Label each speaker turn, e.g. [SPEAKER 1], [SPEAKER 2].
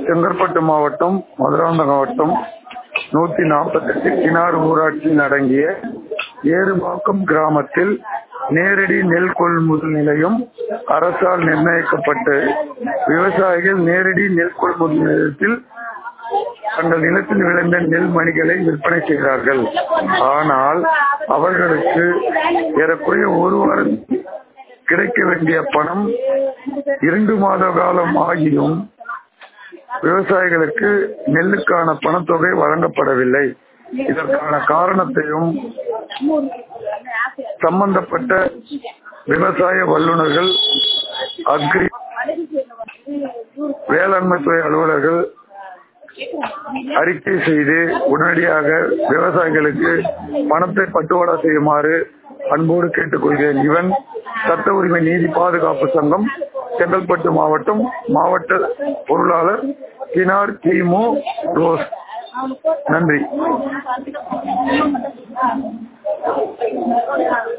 [SPEAKER 1] செங்கற்பட்டு மாவட்டம் மதுராந்தகம் வட்டம் நூத்தி நாற்பத்தெட்டு கிணாறு ஊராட்சியில் அடங்கிய ஏறுபாக்கம் கிராமத்தில் நேரடி நெல் கொள்முதல் நிலையம் அரசால் நிர்ணயிக்கப்பட்டு விவசாயிகள் நேரடி நெல் கொள்முதல் நிலையத்தில் தங்கள் நிலத்தில் விளைந்த நெல் மணிகளை விற்பனை செய்கிறார்கள் ஆனால் அவர்களுக்கு ஏறக்குறைய ஒரு வாரம் கிடைக்க வேண்டிய பணம் இரண்டு மாத காலம் ஆகியும் விவசாயிகளுக்கு நெல்லுக்கான பணத்தொகை வழங்கப்படவில்லை இதற்கான காரணத்தையும் சம்பந்தப்பட்ட விவசாய வல்லுநர்கள் அக்ரி வேளாண்மை துறை அலுவலர்கள் அறிக்கை செய்து உடனடியாக விவசாயிகளுக்கு பணத்தை பட்டுவாடா செய்யுமாறு அன்போடு கேட்டுக்கொள்கிறேன் இவன் சட்ட உரிமை நீதி பாதுகாப்பு சங்கம் செங்கல்பட்டு மாவட்டம் மாவட்ட பொருளாளர் கினார் கிமு ரோஸ் நன்றி